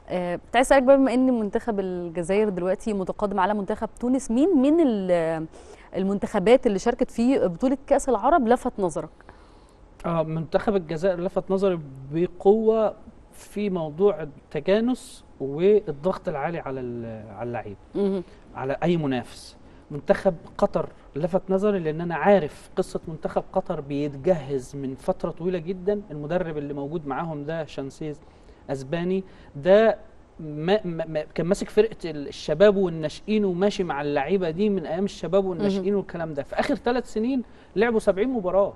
آه، كنت عايز اسالك بقى بما ان منتخب الجزائر دلوقتي متقدم على منتخب تونس مين من ال- المنتخبات اللي شاركت في بطوله كاس العرب لفت نظرك اه منتخب الجزائر لفت نظري بقوه في موضوع التجانس والضغط العالي على ال- على اللعيب مهم. على اي منافس منتخب قطر لفت نظري لان انا عارف قصه منتخب قطر بيتجهز من فتره طويله جدا المدرب اللي موجود معاهم ده شانسيز اسباني ده ما ما ما- كان ماسك فرقه الشباب والناشئين وماشي مع اللعيبه دي من ايام الشباب والناشئين والكلام ده في اخر ثلاث سنين لعبوا 70 مباراه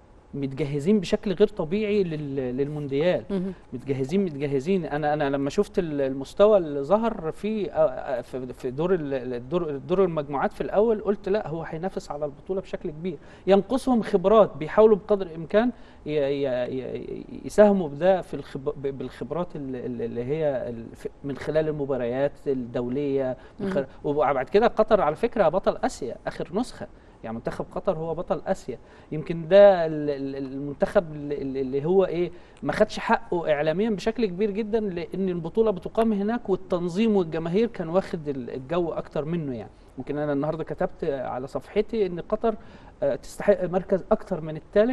متجهزين بشكل غير طبيعي لل- للمونديال مهم. متجهزين متجهزين انا انا لما شفت ال- المستوى اللي ظهر في آه، في في دور ال- الدور دور المجموعات في الاول قلت لا هو هينافس على البطوله بشكل كبير ينقصهم خبرات بيحاولوا بقدر الامكان ي- ي- ي- يساهموا بده في الخب... ب- بالخبرات ال- ال- اللي هي ال- في- من خلال المباريات الدوليه من خلال... وبعد كده قطر على فكره بطل اسيا اخر نسخه يعني منتخب قطر هو بطل اسيا يمكن ده ال- ال- المنتخب اللي اللي هو ايه ما خدش حقه اعلاميا بشكل كبير جدا لان البطوله بتقام هناك والتنظيم والجماهير كان واخد ال- الجو اكتر منه يعني ممكن انا النهارده كتبت على صفحتي ان قطر آه، تستحق مركز اكتر من الثالث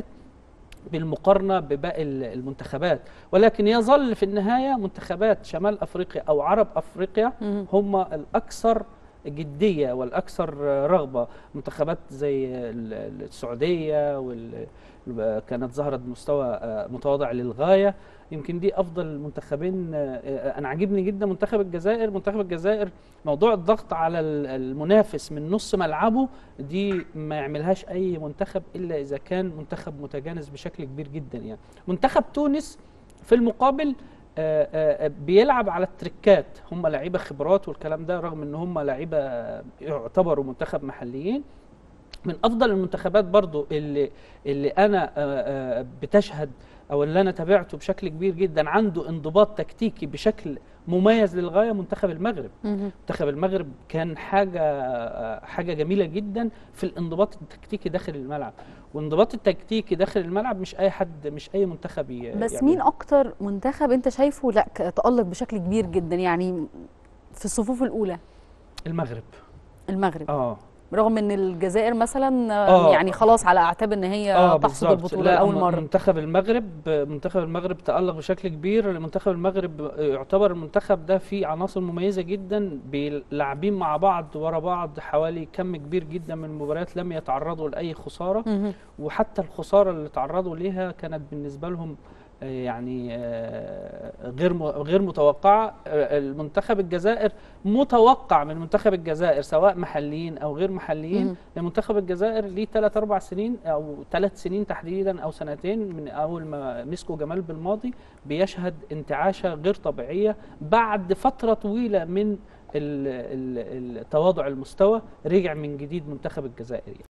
بالمقارنه بباقي ال- المنتخبات ولكن يظل في النهايه منتخبات شمال افريقيا او عرب افريقيا مهم. هم الاكثر جديه والاكثر رغبه منتخبات زي ال- ال- السعوديه وال كانت ظهرت بمستوى آه، متواضع للغايه يمكن دي افضل المنتخبين آه، آه، انا عاجبني جدا منتخب الجزائر منتخب الجزائر موضوع الضغط على ال- المنافس من نص ملعبه دي ما يعملهاش اي منتخب الا اذا كان منتخب متجانس بشكل كبير جدا يعني منتخب تونس في المقابل آه، آه، بيلعب على التريكات هم لعيبه خبرات والكلام ده رغم ان هم لعيبه يعتبروا منتخب محليين من افضل المنتخبات برضو اللي اللي انا آه، آه، بتشهد او اللي انا تابعته بشكل كبير جدا عنده انضباط تكتيكي بشكل مميز للغايه منتخب المغرب مهم. منتخب المغرب كان حاجه آه، حاجه جميله جدا في الانضباط التكتيكي داخل الملعب والانضباط التكتيكي داخل الملعب مش اي حد مش اي منتخب ي- بس يعمله. مين اكتر منتخب انت شايفه لا ك- تالق بشكل كبير جدا يعني في الصفوف الاولى المغرب المغرب اه رغم ان الجزائر مثلا آه، آه. يعني خلاص على اعتاب ان هي اه تحصد بالظبط. البطوله لا، لاول م- مره منتخب المغرب منتخب المغرب تألق بشكل كبير منتخب المغرب يعتبر المنتخب ده فيه عناصر مميزة جدا بيلعبين مع بعض ورا بعض حوالي كم كبير جدا من المباريات لم يتعرضوا لأي خسارة مهم. وحتى الخسارة اللي تعرضوا ليها كانت بالنسبة لهم آه، يعني آه، غير م- غير متوقعة آه، المنتخب الجزائر متوقع من منتخب الجزائر سواء محليين أو غير محليين مهم. المنتخب الجزائر ليه ثلاث اربع سنين او ثلاث سنين تحديدا او سنتين من اول ما مسكوا جمال بالماضي بيشهد انتعاشه غير طبيعيه بعد فتره طويله من ال- ال- ال- تواضع المستوى رجع من جديد منتخب الجزائر